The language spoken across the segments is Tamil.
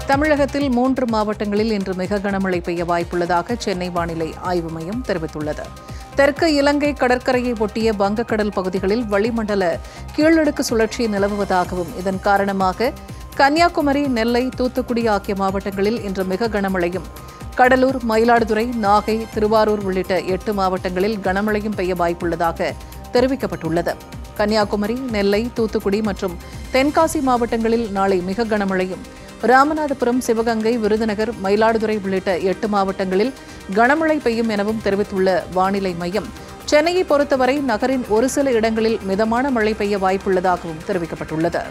தமிழகத்தில் மூன்று மாவட்டங்களில் இன்று மிக கனமழை பெய்ய வாய்ப்புள்ளதாக சென்னை வானிலை ஆய்வு மையம் தெரிவித்துள்ளது தெற்கு இலங்கை கடற்கரையை ஒட்டிய வங்கக்கடல் பகுதிகளில் வளிமண்டல கீழடுக்கு சுழற்சி நிலவுவதாகவும் இதன் காரணமாக கன்னியாகுமரி நெல்லை தூத்துக்குடி ஆகிய மாவட்டங்களில் இன்று மிக கனமழையும் கடலூர் மயிலாடுதுறை நாகை திருவாரூர் உள்ளிட்ட எட்டு மாவட்டங்களில் கனமழையும் பெய்ய வாய்ப்புள்ளதாக தெரிவிக்கப்பட்டுள்ளது கன்னியாகுமரி நெல்லை தூத்துக்குடி மற்றும் தென்காசி மாவட்டங்களில் நாளை மிக கனமழையும் ராமநாதபுரம் சிவகங்கை விருதுநகர் மயிலாடுதுறை உள்ளிட்ட எட்டு மாவட்டங்களில் கனமழை பெய்யும் எனவும் தெரிவித்துள்ள வானிலை மையம் சென்னையை பொறுத்தவரை நகரின் ஒரு சில இடங்களில் மிதமான மழை பெய்ய வாய்ப்புள்ளதாகவும் தெரிவிக்கப்பட்டுள்ளது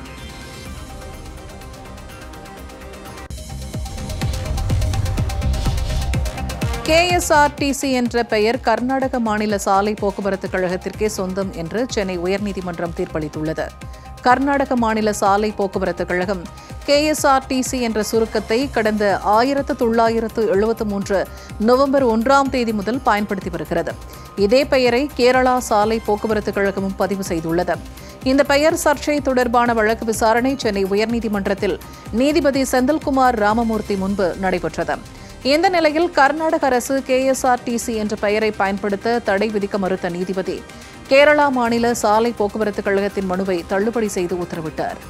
கேஎஸ்ஆர்டிசி என்ற பெயர் கர்நாடக மாநில சாலை போக்குவரத்து கழகத்திற்கே சொந்தம் என்று சென்னை உயர்நீதிமன்றம் தீர்ப்பளித்துள்ளது கர்நாடக மாநில சாலை போக்குவரத்து கழகம் கேஎஸ்ஆர்டிசி என்ற சுருக்கத்தை கடந்த ஆயிரத்து தொள்ளாயிரத்து எழுபத்து மூன்று நவம்பர் ஒன்றாம் தேதி முதல் பயன்படுத்தி வருகிறது இதே பெயரை கேரளா சாலை போக்குவரத்து கழகமும் பதிவு செய்துள்ளது இந்த பெயர் சர்ச்சை தொடர்பான வழக்கு விசாரணை சென்னை உயர்நீதிமன்றத்தில் நீதிபதி செந்தில்குமார் ராமமூர்த்தி முன்பு நடைபெற்றது இந்த நிலையில் கர்நாடக அரசு கேஎஸ்ஆர்டிசி என்ற பெயரை பயன்படுத்த தடை விதிக்க மறுத்த நீதிபதி கேரளா மாநில சாலை போக்குவரத்து கழகத்தின் மனுவை தள்ளுபடி செய்து உத்தரவிட்டார்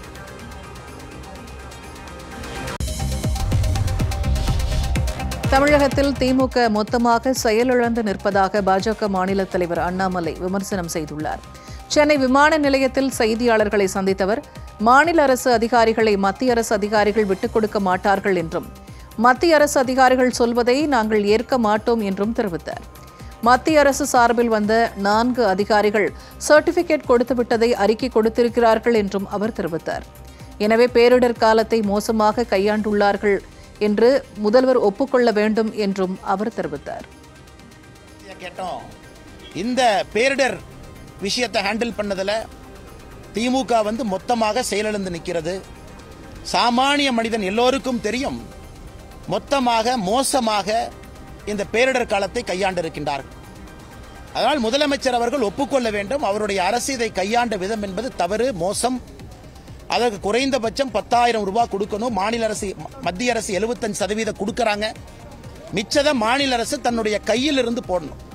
தமிழகத்தில் திமுக மொத்தமாக செயலிழந்து நிற்பதாக பாஜக மாநில தலைவர் அண்ணாமலை விமர்சனம் செய்துள்ளார் சென்னை விமான நிலையத்தில் செய்தியாளர்களை சந்தித்தவர் மாநில அரசு அதிகாரிகளை மத்திய அரசு அதிகாரிகள் விட்டுக் கொடுக்க மாட்டார்கள் என்றும் மத்திய அரசு அதிகாரிகள் சொல்வதை நாங்கள் ஏற்க மாட்டோம் என்றும் தெரிவித்தார் மத்திய அரசு சார்பில் வந்த நான்கு அதிகாரிகள் சர்டிபிகேட் கொடுத்துவிட்டதை அறிக்கை கொடுத்திருக்கிறார்கள் என்றும் அவர் தெரிவித்தார் எனவே பேரிடர் காலத்தை மோசமாக கையாண்டுள்ளார்கள் என்று முதல்வர் ஒப்புக்கொள்ள வேண்டும் என்றும் அவர் தெரிவித்தார் கேட்டோம் இந்த பேரிடர் விஷயத்தை ஹேண்டில் பண்ணதுல திமுக வந்து மொத்தமாக செயலிழந்து நிற்கிறது சாமானிய மனிதன் எல்லோருக்கும் தெரியும் மொத்தமாக மோசமாக இந்த பேரிடர் காலத்தை கையாண்டிருக்கின்றார்கள் அதனால் முதலமைச்சர் அவர்கள் ஒப்புக்கொள்ள வேண்டும் அவருடைய அரசு இதை கையாண்ட விதம் என்பது தவறு மோசம் அதற்கு குறைந்தபட்சம் பத்தாயிரம் ரூபாய் கொடுக்கணும் மாநில அரசு மத்திய அரசு எழுபத்தஞ்சு சதவீதம் கொடுக்கறாங்க மிச்சதை மாநில அரசு தன்னுடைய கையில் இருந்து போடணும்